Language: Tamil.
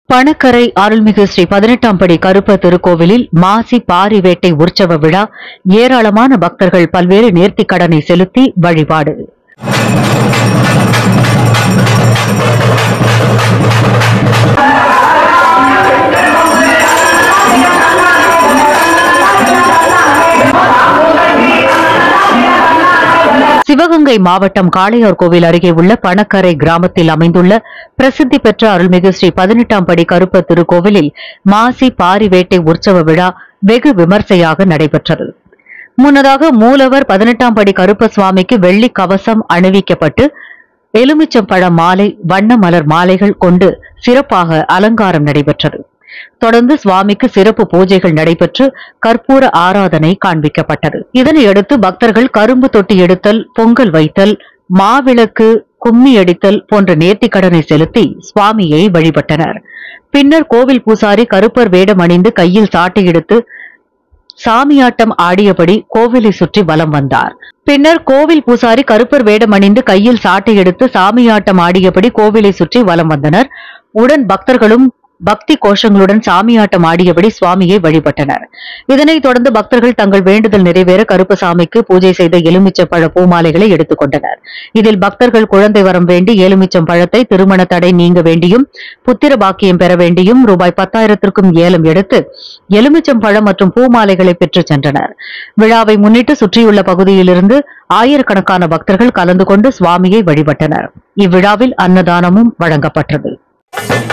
பணக்கரை அருள்மிகு ஸ்ரீ பதினெட்டாம் படி கருப்ப திருக்கோவிலில் மாசி பாரி வேட்டை உற்சவ விழா ஏராளமான பக்தர்கள் பல்வேறு நேர்த்திக் கடனை செலுத்தி வழிபாடு சிவகங்கை மாவட்டம் காளையார் கோவில் அருகே உள்ள பணக்கரை கிராமத்தில் அமைந்துள்ள பிரசித்தி பெற்ற அருள்மிகு ஸ்ரீ பதினெட்டாம் படி கருப்ப திருக்கோவிலில் மாசி பாரி வேட்டை உற்சவ விழா வெகு விமர்சையாக நடைபெற்றது முன்னதாக மூலவர் பதினெட்டாம் படி கருப்ப சுவாமிக்கு வெள்ளி கவசம் அணிவிக்கப்பட்டு எலுமிச்சம்பழ மாலை வண்ண மலர் மாலைகள் கொண்டு சிறப்பாக அலங்காரம் நடைபெற்றது தொடர்ந்து சுவாமிக்கு சிறப்பு பூஜைகள் நடைபெற்று கற்பூர ஆராதனை காண்பிக்கப்பட்டது இதனையடுத்து பக்தர்கள் கரும்பு தொட்டி எடுத்தல் பொங்கல் வைத்தல் மாவிளக்கு கும்மி அடித்தல் போன்ற நேர்த்திக் கடனை செலுத்தி சுவாமியை வழிபட்டனர் பின்னர் கோவில் பூசாரி கருப்பர் வேடம் அணிந்து கையில் சாட்டை எடுத்து சாமியாட்டம் ஆடியபடி கோவிலை சுற்றி வலம் வந்தார் பின்னர் கோவில் பூசாரி கருப்பர் வேடம் அணிந்து கையில் சாட்டை எடுத்து சாமியாட்டம் ஆடியபடி கோவிலை சுற்றி வலம் வந்தனர் உடன் பக்தர்களும் பக்தி கோஷங்களுடன் சாமியாட்டம் ஆடியபடி சுவாமியை வழிபட்டனர் இதனைத் தொடர்ந்து பக்தர்கள் தங்கள் வேண்டுதல் நிறைவேற கருப்பசாமிக்கு பூஜை செய்த எலுமிச்சம்பழ பூமாலைகளை எடுத்துக் கொண்டனர் இதில் பக்தர்கள் குழந்தை வரம் வேண்டி எலுமிச்சம் பழத்தை திருமண தடை நீங்க வேண்டியும் புத்திர பாக்கியம் பெற வேண்டியும் ரூபாய் பத்தாயிரத்திற்கும் ஏலம் எடுத்து எலுமிச்சம் பழம் மற்றும் பூமாலைகளை பெற்றுச் சென்றனர் விழாவை முன்னிட்டு சுற்றியுள்ள பகுதியிலிருந்து ஆயிரக்கணக்கான பக்தர்கள் கலந்து கொண்டு சுவாமியை வழிபட்டனர் இவ்விழாவில் அன்னதானமும் வழங்கப்பட்டது